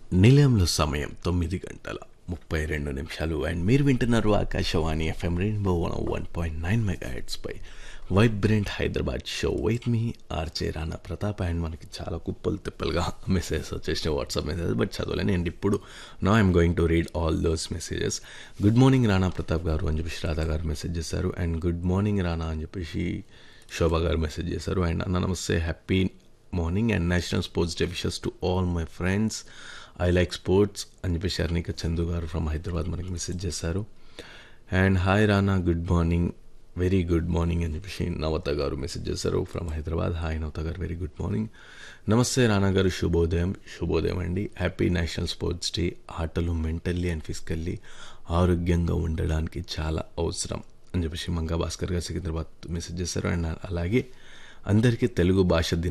నిలయంలో సమయం తొమ్మిది గంటల ముప్పై రెండు నిమిషాలు అండ్ మీరు వింటున్నారు Akashvani FM rainbow one one point nine mega హెడ్స్పై వైబ్రెంట్ హైదరాబాద్ షో విత్ మీ ఆర్జే రానా ప్రతాప్ అండ్ మనకి చాలా కుప్పలు తిప్పలుగా మెసేజెస్ వచ్చేసిన వాట్సాప్ మెసేజెస్ బట్ చదవలేను అండ్ ఇప్పుడు నా I'm going to read all those messages good morning Rana Pratap garu అని చెప్పేసి రాధా గారు మెసేజ్ చేశారు అండ్ గుడ్ మార్నింగ్ రానా అని చెప్పేసి శోభా గారు మెసేజ్ చేశారు అండ్ అన్న నమస్తే happy morning and national sports day wishes to all my friends I like sports అని చెప్పేసి అర్నిక చందు గారు ఫ్రమ్ హైదరాబాద్ మనకి మెసేజ్ చేశారు and hi Rana good morning very good morning అని చెప్పేసి నవత గారు మెసేజ్ చేశారు ఫ్రమ్ హైదరాబాద్ హాయ్ నవత గారు వెరీ గుడ్ మార్నింగ్ నమస్తే రానా గారు శుభోదయం శుభోదయం అండి హ్యాపీ నేషనల్ స్పోర్ట్స్ డే ఆటలు మెంటల్లీ అండ్ ఫిజికల్లీ ఆరోగ్యంగా ఉండడానికి చాలా అవసరం అని చెప్పేసి మంగా భాస్కర్ గారు సికింద్రాబాద్ మెసేజ్ చేశారు అండ్ అలాగే అందరికీ తెలుగు భాష దిన